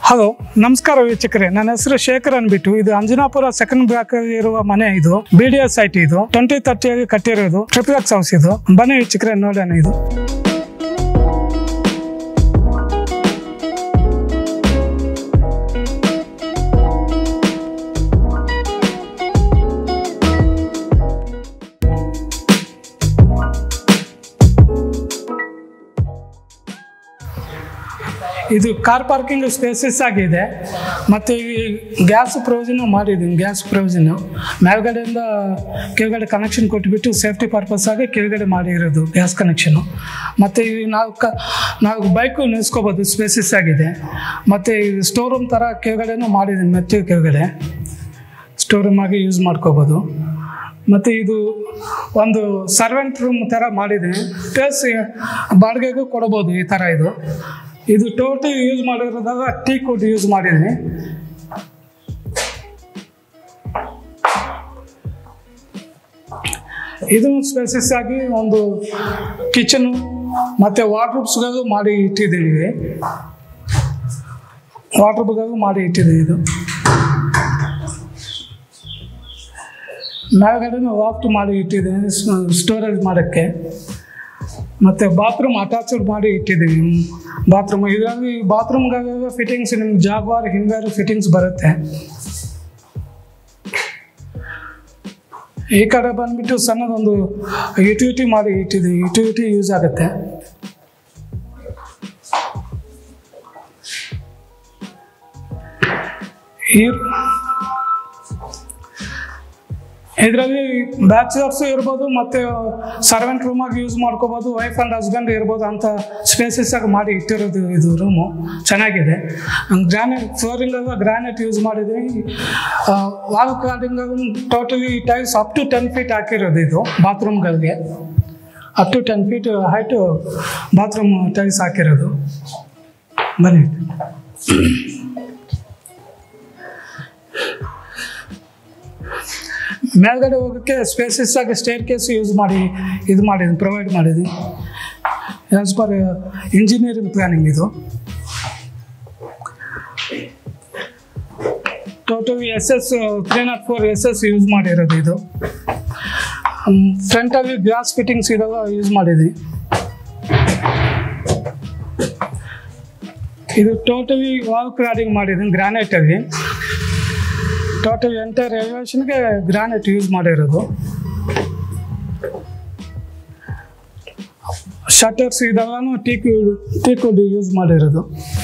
Hello ನಮಸ್ಕಾರ ವೀಕ್ಷಕರೇ ನನ್ನ ಹೆಸರು ಶೇಖರ್ ಅನ್ಬಿಟ್ಟು ಇದು ಅಂಜನಾಪುರ ಸೆಕೆಂಡ್ ಬ್ಲಾಕ್ ಇರುವ ಮನೆ ಇದು ಬಿ ಡಿ ಎಸ್ ಸೈಟ್ ಇದು ಟ್ವೆಂಟಿ ತರ್ಟಿಯಾಗಿ ಕಟ್ಟಿರೋದು ಟ್ರಿಪ್ಲೆಕ್ಸ್ ಹೌಸ್ ಇದು ಬನ್ನಿ ವೀಕ್ಷಕರೇ ನೋಡೋಣ ಇದು ಇದು ಕಾರ್ ಪಾರ್ಕಿಂಗ್ ಸ್ಪೇಸಸ್ ಆಗಿದೆ ಮತ್ತು ಈ ಗ್ಯಾಸ್ ಪ್ರೊವಿಷನ್ ಮಾಡಿದ್ದೀನಿ ಗ್ಯಾಸ್ ಪ್ರೊವಿಷನ್ ಮೇಲ್ಗಡೆಯಿಂದ ಕೆಳಗಡೆ ಕನೆಕ್ಷನ್ ಕೊಟ್ಬಿಟ್ಟು ಸೇಫ್ಟಿ ಪರ್ಪಸ್ ಆಗಿ ಕೆಳಗಡೆ ಮಾಡಿರೋದು ಗ್ಯಾಸ್ ಕನೆಕ್ಷನು ಮತ್ತು ಈ ನಾವು ಕ ನಾವು ಬೈಕು ನಿಲ್ಸ್ಕೋಬೋದು ಸ್ಪೇಸಸ್ ಆಗಿದೆ ಮತ್ತು ಈ ಸ್ಟೋರ್ ರೂಮ್ ಥರ ಕೆಳಗಡೆನೂ ಮಾಡಿದ್ದೀನಿ ಮೆತ್ತೆ ಕೆಳಗಡೆ ಸ್ಟೋರ್ ರೂಮ್ ಆಗಿ ಯೂಸ್ ಮಾಡ್ಕೋಬೋದು ಮತ್ತು ಇದು ಒಂದು ಸರ್ವೆಂಟ್ ರೂಮ್ ಥರ ಮಾಡಿದ್ದೀನಿ ಪ್ಲಸ್ ಬಾಡಿಗೆಗೂ ಕೊಡ್ಬೋದು ಈ ಥರ ಇದು ಇದು ಟೋಟಲ್ ಯೂಸ್ ಮಾಡಿರೋದಾಗ ಟೀ ಕುಡ್ ಯೂಸ್ ಮಾಡಿದ್ದೀನಿ ಇದು ಸ್ಪೆಸಿಸ್ ಆಗಿ ಒಂದು ಕಿಚನು ಮತ್ತು ವಾರ್ಡ್ರೂಬ್ಸ್ಗಳು ಮಾಡಿ ಇಟ್ಟಿದ್ದೀವಿ ವಾರ್ಡ್ರೂಬ್ಗಳು ಮಾಡಿ ಇಟ್ಟಿದ್ದೀವಿ ಇದು ಮೇಲ್ಗಡೆನೂ ವಾಫ್ಟ್ ಮಾಡಿ ಇಟ್ಟಿದ್ದೀನಿ ಸ್ಟೋರೇಜ್ ಮಾಡೋಕ್ಕೆ ಮತ್ತು ಬಾತ್ರೂಮ್ ಅಟ್ಯಾಚ್ಡ್ ಮಾಡಿ ಇಟ್ಟಿದ್ದೀವಿ ಬಾತ್ರೂಮ್ ಇದರಲ್ಲಿ ಬಾತ್ರೂಮ್ಗಾಗ ಫಿಟ್ಟಿಂಗ್ಸ್ ನಿಮ್ಗೆ ಜಾಗ್ವಾರ್ ಹಿಂಗಾರ್ ಫಿಟ್ಟಿಂಗ್ಸ್ ಬರುತ್ತೆ ಈ ಕಡೆ ಬಂದ್ಬಿಟ್ಟು ಸಣ್ಣದೊಂದು ಯುಟಿಲಿಟಿ ಮಾಡಿ ಇಟ್ಟಿದ್ದೀವಿ ಯುಟಿಲಿಟಿ ಯೂಸ್ ಆಗುತ್ತೆ ಈ ಇದರಲ್ಲಿ ಬ್ಯಾಚುಲರ್ಸ್ ಇರ್ಬೋದು ಮತ್ತು ಸರ್ವೆಂಟ್ ರೂಮಾಗಿ ಯೂಸ್ ಮಾಡ್ಕೋಬೋದು ವೈಫ್ ಆ್ಯಂಡ್ ಹಸ್ಬೆಂಡ್ ಇರ್ಬೋದು ಅಂತ ಸ್ಪೇಸಸ್ ಆಗಿ ಮಾಡಿ ಇಟ್ಟಿರೋದು ಇದು ರೂಮು ಚೆನ್ನಾಗಿದೆ ಗ್ರಾನೈಟ್ ಫ್ಲೋರಿಂಗ್ ಗ್ರಾನೈಟ್ ಯೂಸ್ ಮಾಡಿದ್ವಿ wall cladding totally tiles up to ten feet ಹಾಕಿರೋದು ಇದು ಬಾತ್ರೂಮ್ಗಳಿಗೆ up to ten feet height bathroom tiles ಹಾಕಿರೋದು ಬನ್ನಿ ಮೇಲ್ಗಡೆ ಹೋಗೋಕ್ಕೆ ಸ್ಪೇಸಸ್ ಆಗಿ ಸ್ಟೇರ್ ಕೇಸ್ ಯೂಸ್ ಮಾಡಿ ಇದು ಮಾಡಿದ್ವಿ ಪ್ರೊವೈಡ್ ಮಾಡಿದ್ವಿ ಆ್ಯಸ್ ಪರ್ ಇಂಜಿನಿಯರಿಂಗ್ ಪ್ಲ್ಯಾನಿಂಗ್ ಇದು total S S three nought four S S use ಮಾಡಿರೋದು ಇದು ಫ್ರಂಟಲ್ಲಿ ಗ್ಲಾಸ್ ಫಿಟ್ಟಿಂಗ್ಸ್ ಇದಾವ ಯೂಸ್ ಮಾಡಿದ್ವಿ ಇದು ಟೋಟಲಿ ವಾಲ್ ಕ್ರಾಡಿಂಗ್ ಮಾಡಿದ್ದೀನಿ ಗ್ರಾನೈಟಲ್ಲಿ ಟೋಟಲ್ ಎಂಟೈರ್ ಎಲಿವೇಷನ್ಗೆ ಗ್ರಾನೈಟ್ ಯೂಸ್ ಮಾಡಿರೋದು ಶಟರ್ಸ್ ಇದೆಲ್ಲನೂ ಟೀಕ್ ಟೀಕುಡ್ ಯೂಸ್ ಮಾಡಿರೋದು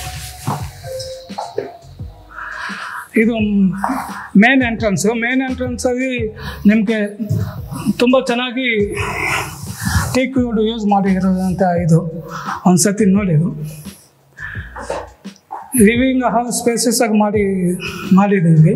ಇದು ಮೇನ್ ಎಂಟ್ರೆನ್ಸು ಮೇನ್ ಎಂಟ್ರೆನ್ಸಲ್ಲಿ ನಿಮಗೆ ತುಂಬ ಚೆನ್ನಾಗಿ ಟೀಕ್ ವುಡ್ ಯೂಸ್ ಮಾಡಿರೋದು ಅಂತ ಇದು ಒಂದು ಸತಿ ನೋಡಿದ್ದು ಲಿವಿಂಗ್ ಹಾಲ್ ಸ್ಪೇಸಸ್ ಆಗಿ ಮಾಡಿ ಮಾಡಿದ್ದೀವಿ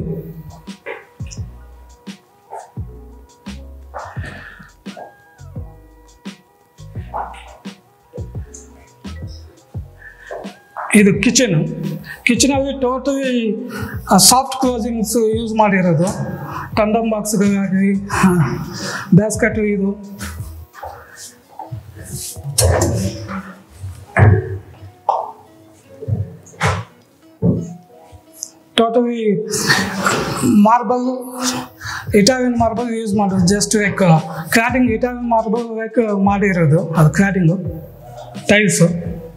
ಇದು ಕಿಚನು ಕಿಚನಲ್ಲಿ ಟೋಟಲಿ ಸಾಫ್ಟ್ ಕ್ಲೋಸಿಂಗ್ಸ್ ಯೂಸ್ ಮಾಡಿರೋದು ಟಂಡಮ್ ಬಾಕ್ಸ್ಗಳಾಗಲಿ ಬ್ಯಾಸ್ಕೆಟ್ ಇದು totally marble Italian marble use ಮಾಡೋದು just like cladding Italian marble like ಮಾಡಿರೋದು ಅದು ಕ್ರಾಡಿಂಗು ಟೈಲ್ಸು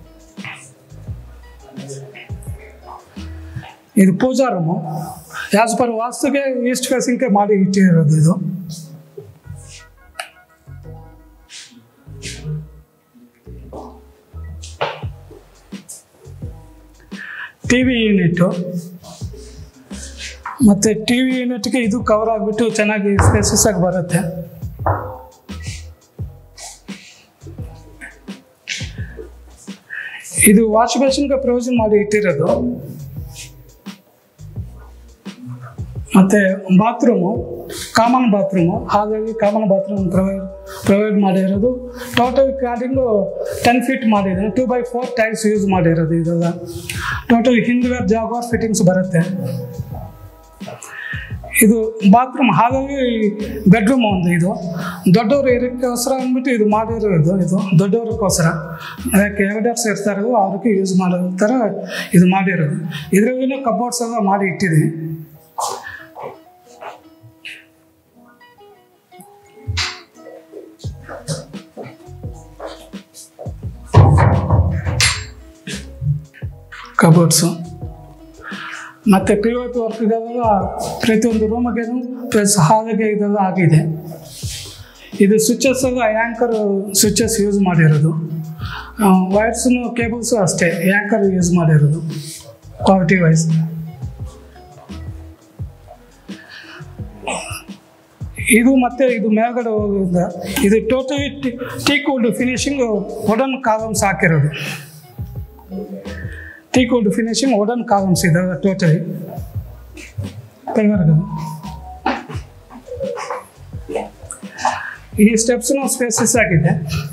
ಇದು ಪೂಜಾ ರೂಮು ಆಸ್ ಪರ್ ವಾಸ್ತುಗೆ ಈಸ್ಟ್ ಫೇಸಿಂಗ್ಗೆ ಮಾಡಿ ಇಟ್ಟಿರೋದು ಇದು ಟಿ ವಿ ಯೂನಿಟ್ಟು ಮತ್ತು ಟಿ ವಿ ಯೂನಿಟ್ಗೆ ಇದು ಕವರ್ ಆಗಿಬಿಟ್ಟು ಚೆನ್ನಾಗಿ ಸ್ಪೇಸಸ್ ಆಗಿ ಬರುತ್ತೆ ಇದು ವಾಶ್ ಬೇಸಿನ್ಗೆ ಪ್ರೊವಿಷನ್ ಮಾಡಿ ಇಟ್ಟಿರೋದು ಮತ್ತು ಬಾತ್ರೂಮು ಕಾಮನ್ ಬಾತ್ರೂಮು ಹಾಗಾಗಿ ಕಾಮನ್ ಬಾತ್ರೂಮ್ ಪ್ರೊವೈಡ್ ಪ್ರೊವೈಡ್ ಮಾಡಿರೋದು ಟೋಟಲ್ ಕ್ರಾಡಿಂಗು ಟೆನ್ ಫೀಟ್ ಮಾಡಿದ್ದೀನಿ two by four tiles use ಮಾಡಿರೋದು ಇದೆಲ್ಲ ಟೋಟಲ್ ಹಿಂದ್ವೇರ್ ಜಾಗ್ವಾರ್ ಫಿಟ್ಟಿಂಗ್ಸ್ ಬರುತ್ತೆ ಇದು ಬಾತ್ರೂಮ್ ಹಾಗಾಗಿ ಬೆಡ್ರೂಮ್ ಒಂದು ಇದು ದೊಡ್ಡವರು ಇರೋಕ್ಕೋಸ್ಕರ ಅಂದ್ಬಿಟ್ಟು ಇದು ಮಾಡಿರೋದು ಇದು ದೊಡ್ಡವ್ರಿಗೋಸ್ಕರ ಅದಕ್ಕೆ ಎಲ್ಡರ್ಸ್ ಇರ್ತಾರೆ ಅವ್ರಿಗೆ ಯೂಸ್ ಮಾಡೋ ಥರ ಇದು ಮಾಡಿರೋದು ಇದ್ರಾಗೇನು ಕಬೋರ್ಡ್ಸ್ ಎಲ್ಲ ಮಾಡಿ ಇಟ್ಟಿದ್ದೀನಿ ಕಬೋರ್ಡ್ಸು ಮತ್ತು ಪಿ ಒ ಪಿ ವರ್ಕ್ ಇದೆಲ್ಲ ಪ್ರತಿಯೊಂದು ರೂಮಿಗೇನು ಪ್ಲಸ್ ಹಾಲಿಗೆ ಇದೆಲ್ಲ ಆಗಿದೆ ಇದು ಸ್ವಿಚಸ್ ಎಲ್ಲ ಆ್ಯಂಕರ್ ಸ್ವಿಚಸ್ ಯೂಸ್ ಮಾಡಿರೋದು ವೈರ್ಸ್ನು ಕೇಬಲ್ಸು ಅಷ್ಟೇ ಆ್ಯಂಕರ್ ಯೂಸ್ ಮಾಡಿರೋದು ಕ್ವಾಲಿಟಿ ವೈಸ್ ಇದು ಮತ್ತೆ ಇದು ಮೇಲ್ಗಡೆ ಹೋಗೋದ ಇದು totally teak wood finishing wooden columns ಹಾಕಿರೋದು teak wood finishing wooden columns ಇದಾವೆ ಟೋಟಲಿ ಕೈವರ್ಗ ಈ ಸ್ಟೆಪ್ಸ್ನು ಸ್ಪೇಸಸ್ ಆಗಿದೆ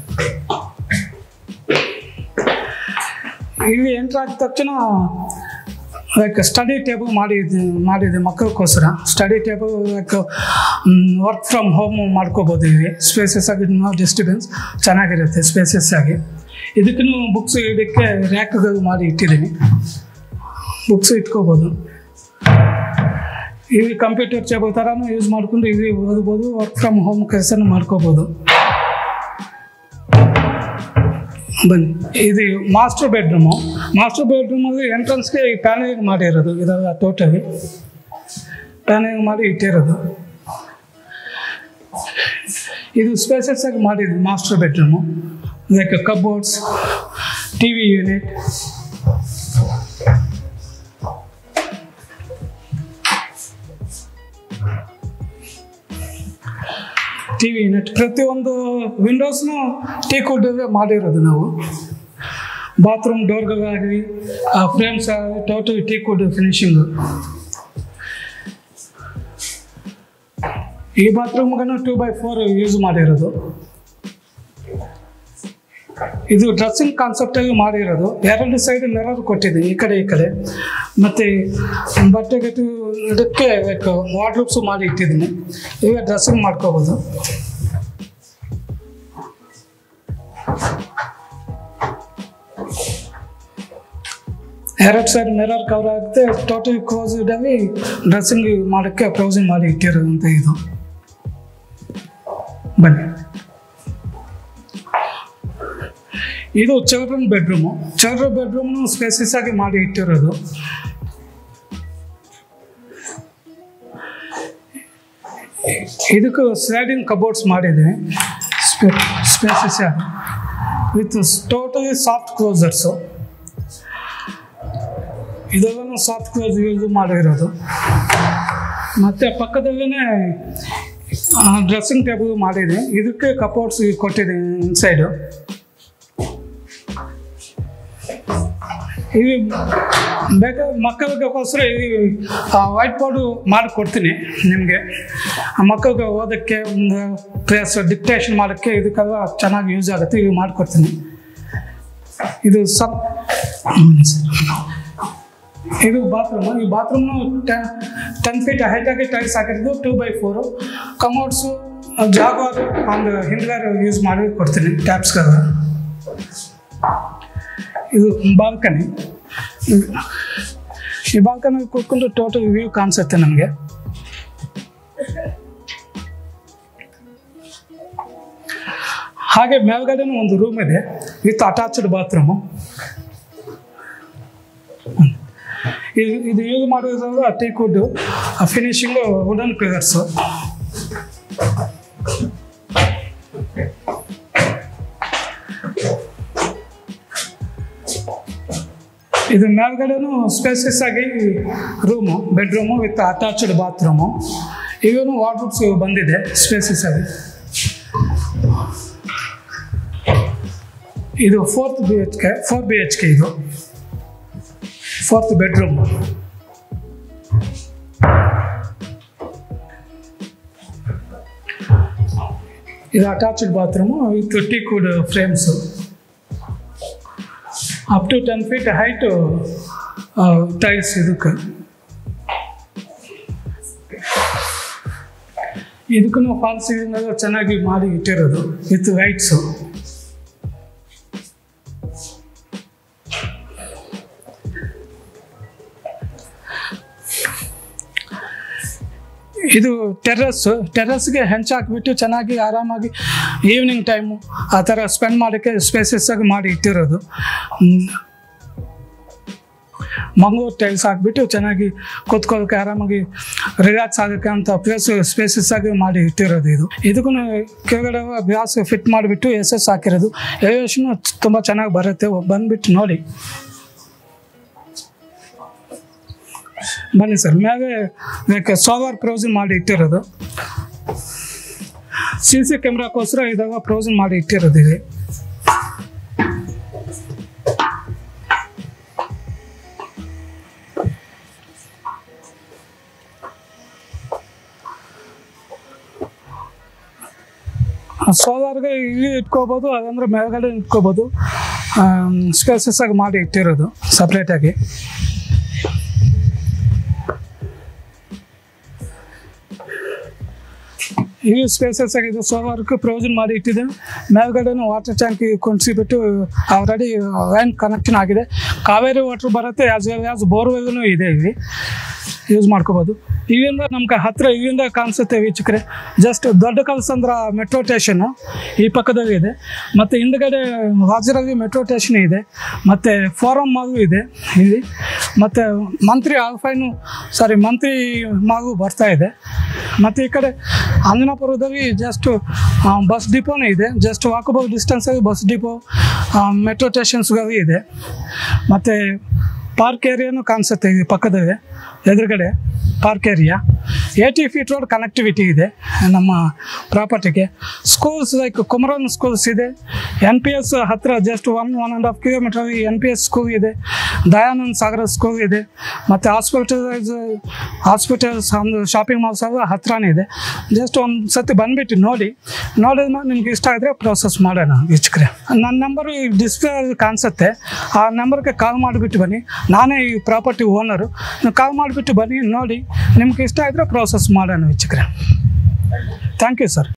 ಇಲ್ಲಿ ಎಂಟ್ರ್ ಆಗಿದ ತಕ್ಷಣ ಲೈಕ್ ಸ್ಟಡಿ ಟೇಬಲ್ ಮಾಡಿದ್ದು ಮಾಡಿದೆ ಮಕ್ಕಳಿಗೋಸ್ಕರ study table like work from home ಮಾಡ್ಕೋಬೋದು ಇಲ್ಲಿ ಸ್ಪೇಸಸ್ ಆಗಿ ನೋ ಡಿಸ್ಟರ್ಬೆನ್ಸ್ ಚೆನ್ನಾಗಿರುತ್ತೆ ಸ್ಪೇಸಸ್ ಆಗಿ ಇದಕ್ಕೂ ಬುಕ್ಸ್ ಇದಕ್ಕೆ ರ್ಯಾಕ್ಗಳು ಮಾಡಿ ಇಟ್ಟಿದ್ದೀನಿ ಬುಕ್ಸ್ ಇಟ್ಕೋಬೋದು ಇಲ್ಲಿ ಕಂಪ್ಯೂಟರ್ ಟೇಬಲ್ ಥರನೂ ಯೂಸ್ ಮಾಡ್ಕೊಂಡು ಇಲ್ಲಿ ಓದ್ಬೋದು ವರ್ಕ್ ಫ್ರಮ್ ಹೋಮ್ ಕೆಲಸನೂ ಮಾಡ್ಕೋಬೋದು ಬನ್ನಿ ಇದು ಮಾಸ್ಟರ್ ಬೆಡ್ರೂಮು ಮಾಸ್ಟರ್ ಬೆಡ್ರೂಮಲ್ಲಿ ಎಂಟ್ರೆನ್ಸ್ಗೆ ಈ ಪ್ಯಾನಿಂಗ್ ಮಾಡಿರೋದು ಇದೆಲ್ಲ ಟೋಟಲಿ ಪ್ಯಾನಿಂಗ್ ಮಾಡಿ ಇಟ್ಟಿರೋದು ಇದು ಸ್ಪೇಸಸ್ ಆಗಿ ಮಾಡಿದ್ದು master bedroom like cupboards T V unit T V unit ಪ್ರತಿಯೊಂದು ವಿಂಡೋಸ್ನು ಟೀಕ್ ವುಡ್ಡಲ್ಲೇ ಮಾಡಿರೋದು ನಾವು ಬಾತ್ರೂಮ್ ಡೋರ್ಗಳಾಗಲಿ ಫ್ರೇಮ್ಸ್ ಆಗಲಿ ಟೋಟಲ್ ಟೀಕ್ ವುಡ್ ಫಿನಿಶಿಂಗು ಈ ಬಾತ್ರೂಮ್ಗೂ ಟೂ ಬೈ ಫೋರ್ ಯೂಸ್ ಮಾಡಿರೋದು ಇದು ಡ್ರೆಸ್ಸಿಂಗ್ ಕಾನ್ಸೆಪ್ಟಾಗಿ ಮಾಡಿರೋದು ಎರಡು ಸೈಡ್ ಮಿರರ್ ಕೊಟ್ಟಿದ್ದೀನಿ ಈ ಕಡೆ ಈ ಕಡೆ ಮತ್ತು ಬಟ್ಟೆಗೆ ಇದಕ್ಕೆ ಲೈಕ್ ವಾರ್ಡ್ರೂಬ್ಸು ಮಾಡಿ ಇಟ್ಟಿದ್ದೀನಿ ಈಗ ಡ್ರೆಸ್ಸಿಂಗ್ ಮಾಡ್ಕೋಬೋದು ಎರಡು ಸೈಡ್ ಮಿರರ್ ಕವರ್ ಆಗುತ್ತೆ ಟೋಟಲ್ ಕ್ಲೋಸ್ ಇಡಾಗಿ ಡ್ರೆಸ್ಸಿಂಗ್ ಮಾಡೋಕ್ಕೆ ಪ್ರೊವಿಷನ್ ಮಾಡಿ ಇಟ್ಟಿರೋದಂತ ಇದು ಬನ್ನಿ ಇದು ಚಿಲ್ಡ್ರನ್ ಬೆಡ್ರೂಮು ಚಿಲ್ಡ್ರನ್ ಬೆಡ್ರೂಮ್ನು ಸ್ಪೇಸಸ್ ಆಗಿ ಮಾಡಿ ಇಟ್ಟಿರೋದು ಇದಕ್ಕೂ ಸ್ಲೈಡಿಂಗ್ ಕಬೋರ್ಡ್ಸ್ ಮಾಡಿದ್ದೀನಿ ಸ್ಪೇ ಸ್ಪೇಸಸ್ ಆಗಿ ವಿತ್ ಟೋಟಲಿ ಸಾಫ್ಟ್ ಕ್ಲೋಸರ್ಸು ಇದೆಲ್ಲನೂ ಸಾಫ್ಟ್ ಕ್ಲೋಸ್ ಯೂಸ್ ಮಾಡಿರೋದು ಮತ್ತು ಪಕ್ಕದಲ್ಲೇ ಡ್ರೆಸ್ಸಿಂಗ್ ಟೇಬಲ್ ಮಾಡಿದೆ ಇದಕ್ಕೆ ಕಬೋರ್ಡ್ಸ್ ಕೊಟ್ಟಿದ್ದೀನಿ ಇನ್ಸೈಡು ಇಲ್ಲಿ ಬೇಕಾ ಮಕ್ಕಳಿಗೋಸ್ಕರ ಇಲ್ಲಿ ವೈಟ್ ಬೋರ್ಡು ಮಾಡಿಕೊಡ್ತೀನಿ ನಿಮಗೆ ಮಕ್ಕಳಿಗೆ ಓದೋಕ್ಕೆ ಒಂದು ಪ್ಲೇಸ್ ಡಿಕ್ಟೇಷನ್ ಮಾಡೋಕ್ಕೆ ಇದಕ್ಕೆಲ್ಲ ಚೆನ್ನಾಗಿ ಯೂಸ್ ಆಗುತ್ತೆ ಇದು ಮಾಡಿಕೊಡ್ತೀನಿ ಇದು ಸಪ್ ಇದು ಬಾತ್ರೂಮು ಈ ಬಾತ್ರೂಮ್ನು ಟೆನ್ ಫೀಟ್ ಹೈಟಾಗಿ ಟೈಲ್ಸ್ ಹಾಕಿದ್ದು two by four commodes Jaquar and Hindware use ಮಾಡಿ ಕೊಡ್ತೀನಿ ಟ್ಯಾಪ್ಸ್ಗೆಲ್ಲ ಇದು ಬಾಲ್ಕನಿ ಈ ಬಾಲ್ಕನಿ ಕೂತ್ಕೊಂಡು ಟೋಟಲ್ ವ್ಯೂ ಕಾಣಿಸುತ್ತೆ ನಮಗೆ ಹಾಗೆ ಮೇಲ್ಗಡೆನೂ ಒಂದು ರೂಮ್ ಇದೆ ವಿತ್ ಅಟ್ಯಾಚ್ಡ್ ಬಾತ್ರೂಮು ಇದು ಇದು ಯೂಸ್ ಮಾಡೋದ್ರಲ್ಲಿ teak wood finishing wooden pillars ಇದು ಮೇಲ್ಗಡೆನೂ ಸ್ಪೇಸಸ್ ಆಗಿ room bedroom with attached bathroom ಇವನು ವಾರ್ಡ್ರೂಬ್ಸ್ ಬಂದಿದೆ ಸ್ಪೇಸಸ್ ಆಗಿ ಇದು fourth B H K four B H K ಇದು ಫೋರ್ತ್ ಬೆಡ್ರೂಮ್ ಇದು attached bathroom with teakwood frames up to ten feet height tiles ಇದಕ್ಕೆ ಇದಕ್ಕೂ ಫಾಲ್ ಸೀಲಿಂಗ್ ಚೆನ್ನಾಗಿ ಮಾಡಿ ಇಟ್ಟಿರೋದು ವಿತ್ ಲೈಟ್ಸು ಇದು ಟೆರ್ರಸ್ಸು ಟೆರ್ರಸ್ಗೆ ಹೆಂಚು ಹಾಕಿಬಿಟ್ಟು ಚೆನ್ನಾಗಿ ಆರಾಮಾಗಿ ಈವ್ನಿಂಗ್ ಟೈಮು ಆ ಥರ ಸ್ಪೆಂಡ್ ಮಾಡೋಕ್ಕೆ ಸ್ಪೇಸಸ್ ಆಗಿ ಮಾಡಿ ಇಟ್ಟಿರೋದು ಹ್ಮ್. ಮಂಗಳೂರು ಟೈಲ್ಸ್ ಹಾಕ್ಬಿಟ್ಟು ಚೆನ್ನಾಗಿ ಕೂತ್ಕೊಳ್ಳೋಕೆ ಆರಾಮಾಗಿ ರಿಲ್ಯಾಕ್ಸ್ ಆಗೋಕ್ಕೆ ಅಂತ ಪ್ಲೇಸ್ ಸ್ಪೇಸಸ್ ಆಗಿ ಮಾಡಿ ಇಟ್ಟಿರೋದು ಇದು ಇದಕ್ಕೂ ಕೆಳಗಡೆ ಗ್ಲಾಸ್ ಫಿಟ್ ಮಾಡಿಬಿಟ್ಟು ಎಸ್ ಎಸ್ ಹಾಕಿರೋದು ಎಲಿವೇಶನ್ ತುಂಬ ಚೆನ್ನಾಗಿ ಬರುತ್ತೆ ಬಂದುಬಿಟ್ಟು ನೋಡಿ ಬನ್ನಿ ಸರ್ ಮೇಲೆ ಲೈಕ್ ಸೋಲಾರ್ ಪ್ರೊವಿಷನ್ ಮಾಡಿ ಇಟ್ಟಿರೋದು ಸಿ ಸಿ ಕ್ಯಾಮ್ರಾಕ್ಕೋಸ್ಕರ ಇದಾಗ ಪ್ರೊವಿಷನ್ ಮಾಡಿ ಇಟ್ಟಿರೋದು ಇದೆ ಸೋಲಾರ್ಗೆ ಇಲ್ಲಿ ಇಟ್ಕೋಬೋದು ಅದಂದ್ರೆ ಮೇಲ್ಗಡೆ ಇಟ್ಕೋಬೋದು ಸ್ಪೇಸಸ್ ಆಗಿ ಮಾಡಿ ಇಟ್ಟಿರೋದು ಸಪ್ರೇಟಾಗಿ ಈ ಸ್ಪೇಸಸ್ ಆಗಿದೆ ಸೋಲಾರ್ಗೆ ಪ್ರೊವಿಷನ್ ಮಾಡಿ ಇಟ್ಟಿದೆ ಮೇಲ್ಗಡೆನೂ ವಾಟರ್ ಟ್ಯಾಂಕ್ ಕುಣಿಸಿಬಿಟ್ಟು ಆಲ್ರೆಡಿ ಲೈನ್ ಕನೆಕ್ಷನ್ ಆಗಿದೆ ಕಾವೇರಿ ವಾಟ್ರ್ ಬರುತ್ತೆ ಆಸ್ ವೆಲ್ ಆಸ್ ಬೋರ್ವೆಲ್ನು ಇದೆ ಇಲ್ಲಿ ಯೂಸ್ ಮಾಡ್ಕೋಬೋದು ಇಲ್ಲಿಂದ ನಮ್ಗೆ ಹತ್ತಿರ ಇಲ್ಲಿಂದ ಕಾಣಿಸುತ್ತೆ ವೀಕ್ಷಕರೇ ಜಸ್ಟ್ ದೊಡ್ಡ ಕಲ್ಸಂದ್ರ ಮೆಟ್ರೋ ಸ್ಟೇಷನ್ನು ಈ ಪಕ್ಕದಲ್ಲಿ ಇದೆ ಮತ್ತು ಹಿಂದ್ಗಡೆ ಹಾಜರಾಗಿ ಮೆಟ್ರೋ ಸ್ಟೇಷನ್ ಇದೆ ಮತ್ತು ಫೋರಮ್ ಮಾಲು ಇದೆ ಇಲ್ಲಿ ಮತ್ತು ಮಂತ್ರಿ ಆಲ್ಫೈನು ಸಾರಿ ಮಂತ್ರಿ ಮಾಲು ಬರ್ತಾ ಇದೆ ಮತ್ತು ಈ ಕಡೆ ಅಂಜನಾಪುರದಲ್ಲಿ ಜಸ್ಟ್ ಬಸ್ ಡಿಪೋನೇ ಇದೆ ಜಸ್ಟ್ ವಾಕಬಲ್ ಡಿಸ್ಟೆನ್ಸಲ್ಲಿ ಬಸ್ ಡಿಪೋ ಮೆಟ್ರೋ ಸ್ಟೇಷನ್ಸ್ಗಳು ಇದೆ ಮತ್ತು ಪಾರ್ಕ್ ಏರಿಯಾನು ಕಾಣಿಸುತ್ತೆ ಈ ಪಕ್ಕದಲ್ಲಿ ಎದುರುಗಡೆ park area eighty feet road connectivity ಇದೆ ನಮ್ಮ ಪ್ರಾಪರ್ಟಿಗೆ ಸ್ಕೂಲ್ಸ್ ಲೈಕ್ ಕುಮರನ್ ಸ್ಕೂಲ್ಸ್ ಇದೆ ಎನ್ ಪಿ ಎಸ್ ಹತ್ತಿರ just one one and half kilometre N P S school ಇದೆ ದಯಾನಂದ್ ಸಾಗರ ಸ್ಕೂಲ್ ಇದೆ ಮತ್ತು ಹಾಸ್ಪಿಟಲ್ಸ್ ಹಾಸ್ಪಿಟಲ್ಸ್ ಒಂದು ಶಾಪಿಂಗ್ ಮಾಲ್ಸ್ ಎಲ್ಲ ಹತ್ರನೇ ಇದೆ ಜಸ್ಟ್ ಒಂದು ಸತಿ ಬಂದುಬಿಟ್ಟು ನೋಡಿ ನೋಡಿದ್ಮೇಲೆ ನಿಮ್ಗೆ ಇಷ್ಟ ಆದರೆ ಪ್ರೋಸೆಸ್ ಮಾಡೋಣ ವೀಕ್ಷಕರೇ ನನ್ನ ನಂಬರು ಈ ಡಿಸ್ಪ್ಲೇ ಕಾಣಿಸುತ್ತೆ ಆ ನಂಬರ್ಗೆ ಕಾಲ್ ಮಾಡಿಬಿಟ್ಟು ಬನ್ನಿ ನಾನೇ ಈ ಪ್ರಾಪರ್ಟಿ ಓನರು ಕಾಲ್ ಮಾಡಿಬಿಟ್ಟು ಬನ್ನಿ ನೋಡಿ ನಿಮ್ಗೆ ಇಷ್ಟ ಆದರೆ ಪ್ರೋಸೆಸ್ ಮಾಡೋಣ ವೀಕ್ಷಕರೇ ಥ್ಯಾಂಕ್ ಯು ಸರ್